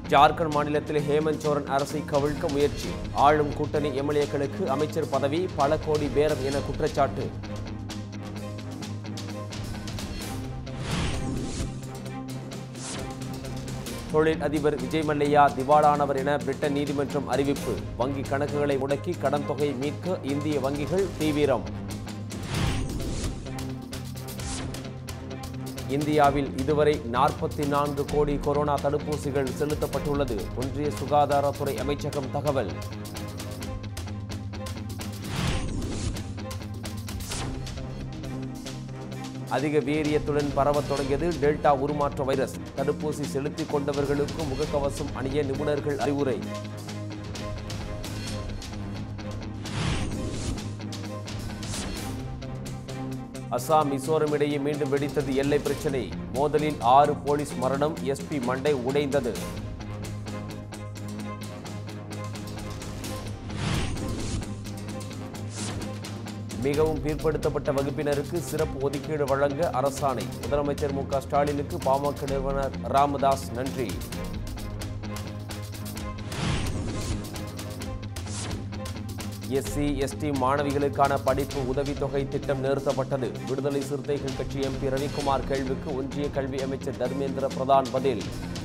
ஜார்க்கண்ட் மாநிலத்தில் ஹேமந்த் சோரன் அரசை கவிழ்க்க முயற்சி ஆளும் கூட்டணி எம்எல்ஏக்களுக்கு அமைச்சர் பதவி பல கோடி பேரம் என குற்றச்சாட்டு தொழில் அதிபர் விஜய் மல்லையா திவாலானவர் என பிரிட்டன் நீதிமன்றம் அறிவிப்பு வங்கி கணக்குகளை முடக்கி கடன் தொகை மீட்க இந்திய வங்கிகள் தீவிரம் இந்தியாவில் இதுவரை நாற்பத்தி நான்கு கோடி கொரோனா தடுப்பூசிகள் செலுத்தப்பட்டுள்ளது ஒன்றிய சுகாதாரத்துறை அமைச்சகம் தகவல் அதிக வீரியத்துடன் பரவத் தொடங்கியது டெல்டா உருமாற்ற வைரஸ் தடுப்பூசி செலுத்திக் கொண்டவர்களுக்கு முகக்கவசம் அணிய நிபுணர்கள் அறிவுரை அசாம் மிசோரம் இடையே மீண்டும் வெடித்தது எல்லை பிரச்சினை மோதலில் ஆறு போலீஸ் மரணம் எஸ்பி மண்டை உடைந்தது மிகவும் பிற்படுத்தப்பட்ட வகுப்பினருக்கு சிறப்பு ஒதுக்கீடு வழங்க அரசாணை முதலமைச்சர் மு க ஸ்டாலினுக்கு பாமக நிறுவனர் ராமதாஸ் நன்றி எஸ்சி எஸ்டி மாணவிகளுக்கான படிப்பு உதவித்தொகை திட்டம் நிறுத்தப்பட்டது விடுதலை சிறுத்தைகள் கட்சி எம்பி ரவிக்குமார் கேள்விக்கு ஒன்றிய கல்வி அமைச்சர் தர்மேந்திர பிரதான் பதில்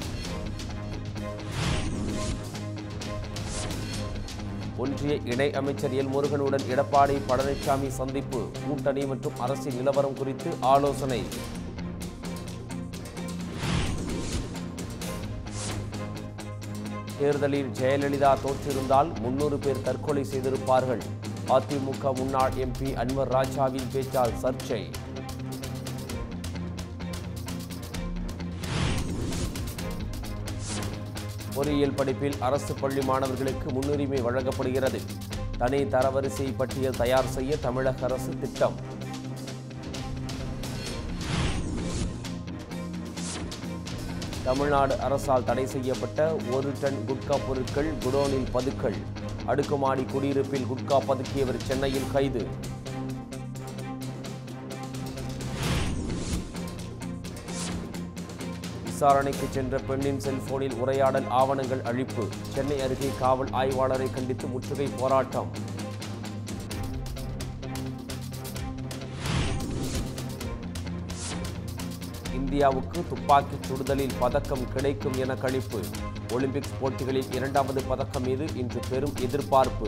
ஒன்றிய இணை அமைச்சர் எல் முருகனுடன் எடப்பாடி பழனிசாமி சந்திப்பு கூட்டணி மற்றும் அரசியல் நிலவரம் குறித்து ஆலோசனை தேர்தலில் ஜெயலலிதா தோற்றிருந்தால் முன்னூறு பேர் தற்கொலை செய்திருப்பார்கள் அதிமுக முன்னாள் எம்பி அன்வர் ராஜாவின் பேச்சால் சர்ச்சை பொறியியல் படிப்பில் அரசு பள்ளி மாணவர்களுக்கு முன்னுரிமை வழங்கப்படுகிறது தனி தரவரிசை பட்டியல் தயார் செய்ய தமிழக அரசு திட்டம் தமிழ்நாடு அரசால் தடை செய்யப்பட்ட ஒரு டன் குட்கா பொருட்கள் குடோனில் பதுக்கல் அடுக்குமாடி குடியிருப்பில் குட்கா பதுக்கியவர் சென்னையில் கைது விசாரணைக்கு சென்ற பெண்ணின் செல்போனில் உரையாடல் ஆவணங்கள் அழிப்பு சென்னை அருகே காவல் ஆய்வாளரை கண்டித்து முற்றுகை போராட்டம் இந்தியாவுக்கு துப்பாக்கிச் சுடுதலில் பதக்கம் கிடைக்கும் என கணிப்பு ஒலிம்பிக்ஸ் போட்டிகளில் இரண்டாவது பதக்கம் மீது இன்று பெரும் எதிர்பார்ப்பு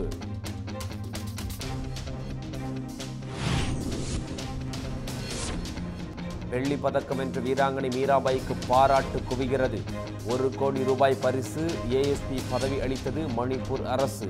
வெள்ளி பதக்கம் வென்ற வீராங்கனை மீராபாய்க்கு பாராட்டு குவிகிறது ஒரு கோடி ரூபாய் பரிசு ஏஎஸ்பி பதவி அளித்தது மணிப்பூர் அரசு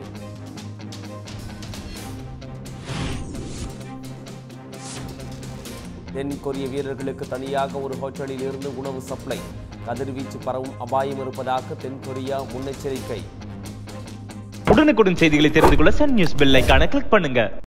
தென் கொரிய வீரர்களுக்கு தனியாக ஒரு ஹோட்டலில் இருந்து உணவு சப்ளை கதிர்வீச்சு பரவும் அபாயம் இருப்பதாக தென் கொரியா முன்னெச்சரிக்கை உடனுக்குடன் செய்திகளை தெரிந்து கொள்ள சன் நியூஸ் பெல் ஐகானை கிளிக் பண்ணுங்க